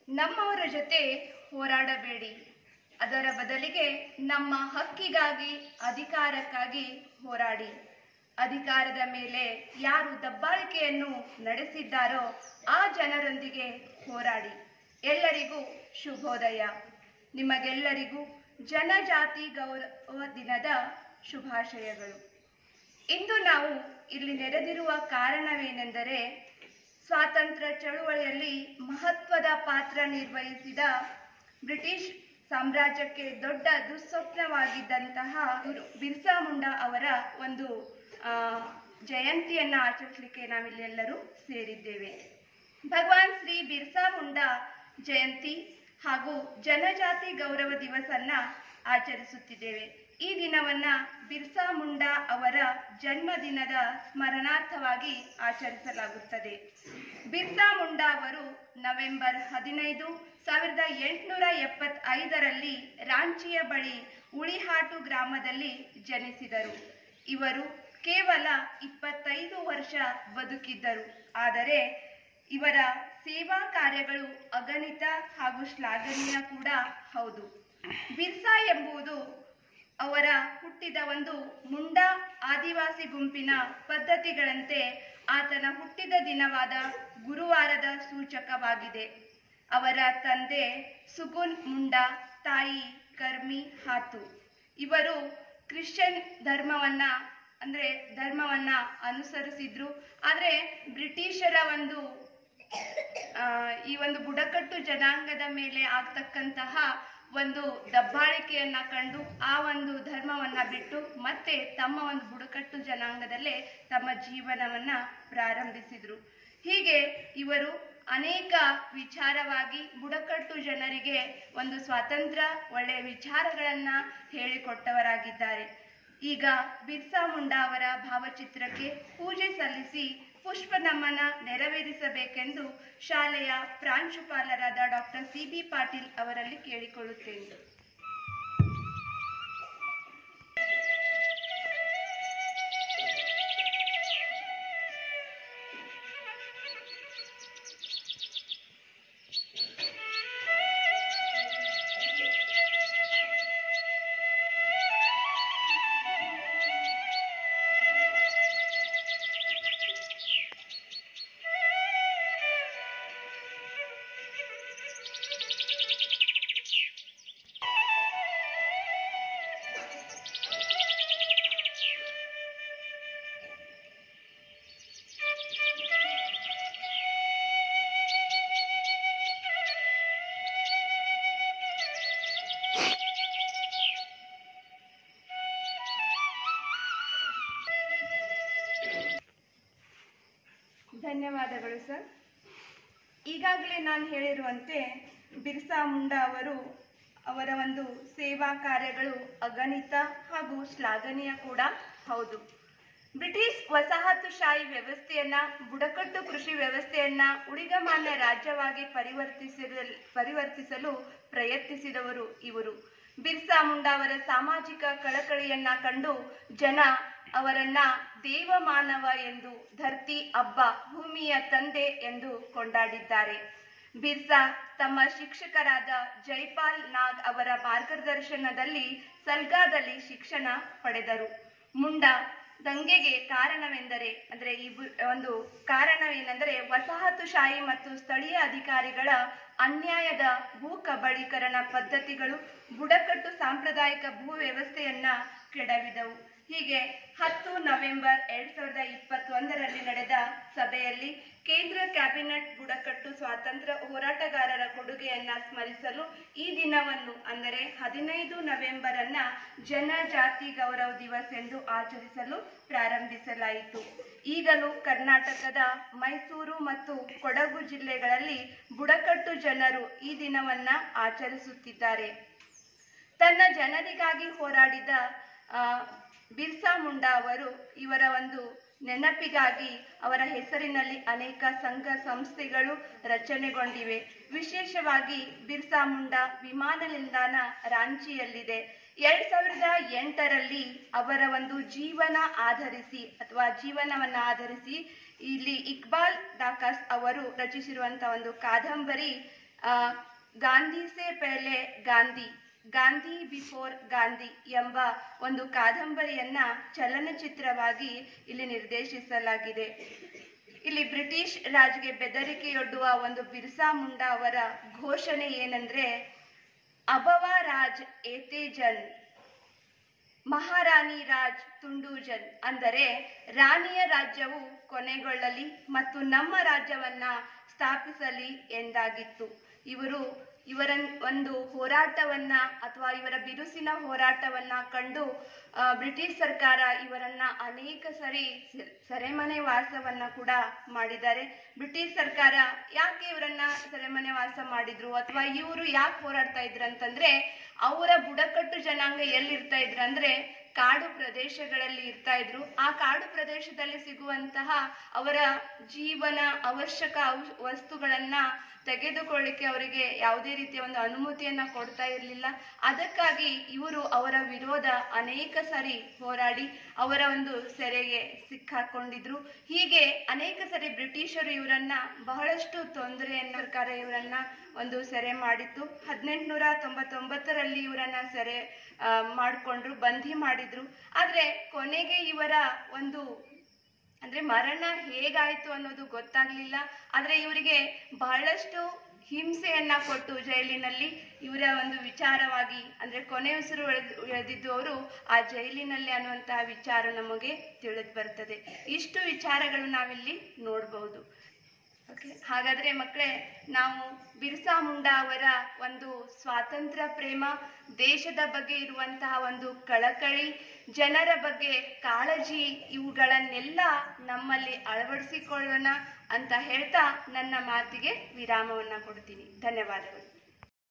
ನಮ್ಮವರ ಜೊತೆ ಹೋರಾಡಬೇಡಿ ಅದರ ಬದಲಿಗೆ ನಮ್ಮ ಹಕ್ಕಿಗಾಗಿ ಅಧಿಕಾರಕ್ಕಾಗಿ ಹೋರಾಡಿ ಅಧಿಕಾರದ ಮೇಲೆ ಯಾರು ದಬ್ಬಾಳಿಕೆಯನ್ನು ನಡೆಸಿದ್ದಾರೋ ಆ ಜನರೊಂದಿಗೆ ಹೋರಾಡಿ ಎಲ್ಲರಿಗೂ ಶುಭೋದಯ ನಿಮಗೆಲ್ಲರಿಗೂ ಜನಜಾತಿ ಗೌರವ ದಿನದ ಶುಭಾಶಯಗಳು ಇಂದು ನಾವು ಇಲ್ಲಿ ನೆರೆದಿರುವ ಕಾರಣವೇನೆಂದರೆ ಸ್ವಾತಂತ್ರ್ಯ ಚಳುವಳಿಯಲ್ಲಿ ಮಹತ್ವದ ಪಾತ್ರ ನಿರ್ವಹಿಸಿದ ಬ್ರಿಟಿಷ್ ಸಾಮ್ರಾಜ್ಯಕ್ಕೆ ದೊಡ್ಡ ದುಸ್ವಪ್ನವಾಗಿದ್ದಂತಹ ಗುರು ಬಿರ್ಸಾ ಮುಂಡಾ ಅವರ ಒಂದು ಆ, ಜಯಂತಿಯನ್ನ ಆಚರಿಸಲಿಕ್ಕೆ ನಾವಿಲ್ಲೆಲ್ಲರೂ ಸೇರಿದ್ದೇವೆ ಭಗವಾನ್ ಶ್ರೀ ಬಿರ್ಸಾ ಮುಂಡಾ ಜಯಂತಿ ಹಾಗೂ ಜನಜಾತಿ ಗೌರವ ದಿವಸನ್ನ ಆಚರಿಸುತ್ತಿದ್ದೇವೆ ಈ ದಿನವನ್ನ ಬಿರ್ಸಾ ಮುಂಡಾ ಅವರ ಜನ್ಮದಿನದ ಸ್ಮರಣಾರ್ಥವಾಗಿ ಆಚರಿಸಲಾಗುತ್ತದೆ ಬಿರ್ಸಾ ಮುಂಡಾ ಅವರು ನವೆಂಬರ್ ಹದಿನೈದು ಸಾವಿರದ ಎಂಟುನೂರ ಎಪ್ಪತ್ತೈದರಲ್ಲಿ ರಾಂಚಿಯ ಬಳಿ ಉಳಿಹಾಟು ಗ್ರಾಮದಲ್ಲಿ ಜನಿಸಿದರು ಇವರು ಕೇವಲ ಇಪ್ಪತ್ತೈದು ವರ್ಷ ಬದುಕಿದ್ದರು ಆದರೆ ಇವರ ಸೇವಾ ಕಾರ್ಯಗಳು ಅಗಣಿತ ಹಾಗೂ ಶ್ಲಾಘನೀಯ ಕೂಡ ಹೌದು ಬಿರ್ಸಾ ಎಂಬುದು ಅವರ ಹುಟ್ಟಿದ ಒಂದು ಮುಂಡಾ ಆದಿವಾಸಿ ಗುಂಪಿನ ಪದ್ಧತಿಗಳಂತೆ ಆತನ ಹುಟ್ಟಿದ ದಿನವಾದ ಗುರುವಾರದ ಸೂಚಕವಾಗಿದೆ ಅವರ ತಂದೆ ಸುಗುನ್ ಮುಂಡಾ ತಾಯಿ ಕರ್ಮಿ ಹಾತು ಇವರು ಕ್ರಿಶ್ಚಿಯನ್ ಧರ್ಮವನ್ನ ಅಂದ್ರೆ ಧರ್ಮವನ್ನ ಅನುಸರಿಸಿದ್ರು ಆದ್ರೆ ಬ್ರಿಟಿಷರ ಒಂದು ಆ, ಈ ಒಂದು ಬುಡಕಟ್ಟು ಜನಾಂಗದ ಮೇಲೆ ಆಗ್ತಕ್ಕಂತಹ ಒಂದು ದಬ್ಬಾಳಿಕೆಯನ್ನ ಕಂಡು ಆ ಒಂದು ಧರ್ಮವನ್ನ ಬಿಟ್ಟು ಮತ್ತೆ ತಮ್ಮ ಒಂದು ಬುಡಕಟ್ಟು ಜನಾಂಗದಲ್ಲೇ ತಮ್ಮ ಜೀವನವನ್ನ ಪ್ರಾರಂಭಿಸಿದ್ರು ಹೀಗೆ ಇವರು ಅನೇಕ ವಿಚಾರವಾಗಿ ಬುಡಕಟ್ಟು ಜನರಿಗೆ ಒಂದು ಸ್ವಾತಂತ್ರ್ಯ ಒಳ್ಳೆಯ ವಿಚಾರಗಳನ್ನ ಹೇಳಿಕೊಟ್ಟವರಾಗಿದ್ದಾರೆ ಈಗ ಬಿರ್ಸಾ ಮುಂಡಾ ಅವರ ಭಾವಚಿತ್ರಕ್ಕೆ ಪೂಜೆ ಸಲ್ಲಿಸಿ ಪುಷ್ಪ ನಮನ ನೆರವೇರಿಸಬೇಕೆಂದು ಶಾಲೆಯ ಪ್ರಾಂಶುಪಾಲರಾದ ಡಾಕ್ಟರ್ ಸಿ ಬಿ ಪಾಟೀಲ್ ಅವರಲ್ಲಿ ಕೇಳಿಕೊಳ್ಳುತ್ತೇನೆ ಧನ್ಯವಾದಗಳು ಸರ್ ಈಗಾಗಲೇ ನಾನು ಹೇಳಿರುವಂತೆ ಬಿರ್ಸಾ ಮುಂಡಾ ಅವರು ಅವರ ಒಂದು ಸೇವಾ ಕಾರ್ಯಗಳು ಅಗಣಿತ ಹಾಗೂ ಶ್ಲಾಘನೀಯ ಕೂಡ ಹೌದು ಬ್ರಿಟಿಷ್ ವಸಾಹತುಶಾಹಿ ವ್ಯವಸ್ಥೆಯನ್ನ ಬುಡಕಟ್ಟು ಕೃಷಿ ವ್ಯವಸ್ಥೆಯನ್ನ ಉಳಿಗಮಾನ್ಯ ರಾಜ್ಯವಾಗಿ ಪರಿವರ್ತಿಸಲು ಪರಿವರ್ತಿಸಲು ಪ್ರಯತ್ನಿಸಿದವರು ಇವರು ಬಿರ್ಸಾ ಮುಂಡಾ ಅವರ ಸಾಮಾಜಿಕ ಕಳಕಳಿಯನ್ನ ಕಂಡು ಜನ ಅವರನ್ನ ದೇವಮಾನವ ಎಂದು ಧರ್ತಿ ಅಬ್ಬ ಭೂಮಿಯ ತಂದೆ ಎಂದು ಕೊಂಡಾಡಿದ್ದಾರೆ ಬಿರ್ಸಾ ತಮ್ಮ ಶಿಕ್ಷಕರಾದ ಜೈಪಾಲ್ ನಾಗ್ ಅವರ ಮಾರ್ಗದರ್ಶನದಲ್ಲಿ ಸಲ್ಗಾದಲ್ಲಿ ಶಿಕ್ಷಣ ಪಡೆದರು ಮುಂಡಾ ದಂಗೆಗೆ ಕಾರಣವೆಂದರೆ ಅಂದ್ರೆ ಈ ಬು- ಒಂದು ಕಾರಣವೇನೆಂದರೆ ವಸಾಹತುಶಾಹಿ ಮತ್ತು ಸ್ಥಳೀಯ ಅಧಿಕಾರಿಗಳ ಅನ್ಯಾಯದ ಭೂ ಕಬಳೀಕರಣ ಪದ್ಧತಿಗಳು ಬುಡಕಟ್ಟು ಸಾಂಪ್ರದಾಯಿಕ ಭೂ ವ್ಯವಸ್ಥೆಯನ್ನ ಕೆಡವಿದವು ಹೀಗೆ ಹತ್ತು ನವೆಂಬರ್ ಎರಡ್ ಸಾವಿರದ ಇಪ್ಪತ್ತೊಂದರಲ್ಲಿ ನಡೆದ ಸಭೆಯಲ್ಲಿ ಕೇಂದ್ರ ಕ್ಯಾಬಿನೆಟ್ ಬುಡಕಟ್ಟು ಸ್ವಾತಂತ್ರ್ಯ ಹೋರಾಟಗಾರರ ಕೊಡುಗೆಯನ್ನ ಸ್ಮರಿಸಲು ಈ ದಿನವನ್ನು ಅಂದರೆ ಹದಿನೈದು ನವೆಂಬರ್ ಅನ್ನ ಜನಜಾತಿ ಗೌರವ ದಿವಸ್ ಎಂದು ಆಚರಿಸಲು ಪ್ರಾರಂಭಿಸಲಾಯಿತು ಈಗಲೂ ಕರ್ನಾಟಕದ ಮೈಸೂರು ಮತ್ತು ಕೊಡಗು ಜಿಲ್ಲೆಗಳಲ್ಲಿ ಬುಡಕಟ್ಟು ಜನರು ಈ ದಿನವನ್ನ ಆಚರಿಸುತ್ತಿದ್ದಾರೆ ತನ್ನ ಜನರಿಗಾಗಿ ಹೋರಾಡಿದ ಆ, ಬಿರ್ಸಾ ಮುಂಡಾ ಅವರು ಇವರ ಒಂದು ನೆನಪಿಗಾಗಿ ಅವರ ಹೆಸರಿನಲ್ಲಿ ಅನೇಕ ಸಂಘ ಸಂಸ್ಥೆಗಳು ರಚನೆಗೊಂಡಿವೆ ವಿಶೇಷವಾಗಿ ಬಿರ್ಸಾ ಮುಂಡಾ ವಿಮಾನ ನಿಲ್ದಾಣ ರಾಂಚಿಯಲ್ಲಿದೆ ಎರಡ್ ಸಾವಿರದ ಎಂಟರಲ್ಲಿ ಅವರ ಒಂದು ಜೀವನ ಆಧರಿಸಿ ಅಥವಾ ಜೀವನವನ್ನ ಆಧರಿಸಿ ಇಲ್ಲಿ ಇಕ್ಬಾಲ್ ದಾಕಾಸ್ ಅವರು ರಚಿಸಿರುವಂತಹ ಒಂದು ಕಾದಂಬರಿ ಆ, ಗಾಂಧಿ ಸೆ ಪೆಹಲೆ ಗಾಂಧಿ ಗಾಂಧಿ ಬಿಫೋರ್ ಗಾಂಧಿ ಎಂಬ ಒಂದು ಕಾದಂಬರಿಯನ್ನ ಚಲನಚಿತ್ರವಾಗಿ ಇಲ್ಲಿ ನಿರ್ದೇಶಿಸಲಾಗಿದೆ ಇಲ್ಲಿ ಬ್ರಿಟಿಷ್ ರಾಜ್ಗೆ ಬೆದರಿಕೆಯೊಡ್ಡುವ ಒಂದು ಬಿರ್ಸಾ ಮುಂಡಾ ಅವರ ಘೋಷಣೆ ಏನಂದ್ರೆ ಅಬವ ರಾಜ್ ಏತೇಜನ್ ಮಹಾರಾಣಿ ರಾಜ್ ತುಂಡೂಜನ್ ಅಂದರೆ ರಾಣಿಯ ರಾಜ್ಯವು ಕೊನೆಗೊಳ್ಳಲಿ ಮತ್ತು ನಮ್ಮ ರಾಜ್ಯವನ್ನ ಸ್ಥಾಪಿಸಲಿ ಎಂದಾಗಿತ್ತು ಇವರು ಇವರ ಒಂದು ಹೋರಾಟವನ್ನ ಅಥವಾ ಇವರ ಬಿರುಸಿನ ಹೋರಾಟವನ್ನ ಕಂಡು ಆ, ಬ್ರಿಟಿಷ್ ಸರ್ಕಾರ ಇವರನ್ನ ಅನೇಕ ಸರಿ ಸೆ- ಸೆರೆಮನೆ ವಾಸವನ್ನ ಕೂಡ ಮಾಡಿದ್ದಾರೆ ಬ್ರಿಟಿಷ್ ಸರ್ಕಾರ ಯಾಕೆ ಇವರನ್ನ ಸೆರೆಮನೆ ವಾಸ ಮಾಡಿದ್ರು ಅಥವಾ ಇವರು ಯಾಕೆ ಹೋರಾಡ್ತಾ ಇದ್ರು ಅಂತಂದ್ರೆ ಅವರ ಬುಡಕಟ್ಟು ಜನಾಂಗ ಎಲ್ಲಿರ್ತಾ ಇದ್ರು ಅಂದ್ರೆ ಕಾಡು ಪ್ರದೇಶಗಳಲ್ಲಿ ಇರ್ತಾ ಇದ್ರು ಆ ಕಾಡು ಪ್ರದೇಶದಲ್ಲಿ ಸಿಗುವಂತಹ ಅವರ ಜೀವನ ಅವಶ್ಯಕ ಔಷ್- ವಸ್ತುಗಳನ್ನ ತೆಗೆದುಕೊಳ್ಳಿಕ್ಕೆ ಅವರಿಗೆ ಯಾವುದೇ ರೀತಿಯ ಒಂದು ಅನುಮತಿಯನ್ನ ಕೊಡ್ತಾ ಇರಲಿಲ್ಲ ಅದಕ್ಕಾಗಿ ಇವರು ಅವರ ವಿರೋಧ ಅನೇಕ ಸರಿ ಹೋರಾಡಿ ಅವರ ಒಂದು ಸೆರೆಗೆ ಸಿಕ್ಕಾಕೊಂಡಿದ್ರು ಹೀಗೆ ಅನೇಕ ಸರಿ ಬ್ರಿಟಿಷರು ಇವರನ್ನ ಬಹಳಷ್ಟು ತೊಂದರೆಯನ್ನ ಸರ್ಕಾರ ಇವರನ್ನ ಒಂದು ಸೆರೆ ಮಾಡಿತ್ತು ಹದಿನೆಂಟುನೂರ ತೊಂಬತ್ತೊಂಬತ್ತರಲ್ಲಿ ಇವರನ್ನ ಸೆರೆ ಆ, ಮಾಡ್ಕೊಂಡ್ರು ಬಂಧಿ ಮಾಡಿದ್ರು ಆದ್ರೆ ಕೊನೆಗೆ ಇವರ ಒಂದು ಅಂದ್ರೆ ಮರಣ ಹೇಗಾಯ್ತು ಅನ್ನೋದು ಗೊತ್ತಾಗ್ಲಿಲ್ಲ ಆದ್ರೆ ಇವರಿಗೆ ಬಹಳಷ್ಟು ಹಿಂಸೆಯನ್ನ ಕೊಟ್ಟು ಜೈಲಿನಲ್ಲಿ ಇವರ ಒಂದು ವಿಚಾರವಾಗಿ ಅಂದ್ರೆ ಕೊನೆ ಉಸಿರು ಎಳೆದಿದ್ದು ಅವರು ಆ ಜೈಲಿನಲ್ಲಿ ಅನ್ನುವಂತಹ ವಿಚಾರ ನಮಗೆ ತಿಳಿದು ಬರ್ತದೆ ಇಷ್ಟು ವಿಚಾರಗಳು ನಾವಿಲ್ಲಿ ನೋಡಬಹುದು ಓಕೆ ಹಾಗಾದ್ರೆ ಮಕ್ಕಳೇ ನಾವು ಬಿರ್ಸಾ ಮುಂಡಾ ಅವರ ಒಂದು ಸ್ವಾತಂತ್ರ್ಯ ಪ್ರೇಮ ದೇಶದ ಬಗ್ಗೆ ಇರುವಂತಹ ಒಂದು ಕಳಕಳಿ ಜನರ ಬಗ್ಗೆ ಕಾಳಜಿ ಇವುಗಳನ್ನೆಲ್ಲ ನಮ್ಮಲ್ಲಿ ಅಳವಡಿಸಿಕೊಳ್ಳೋಣ ಅಂತ ಹೇಳ್ತಾ ನನ್ನ ಮಾತಿಗೆ ವಿರಾಮವನ್ನ ಕೊಡ್ತೀನಿ ಧನ್ಯವಾದಗಳು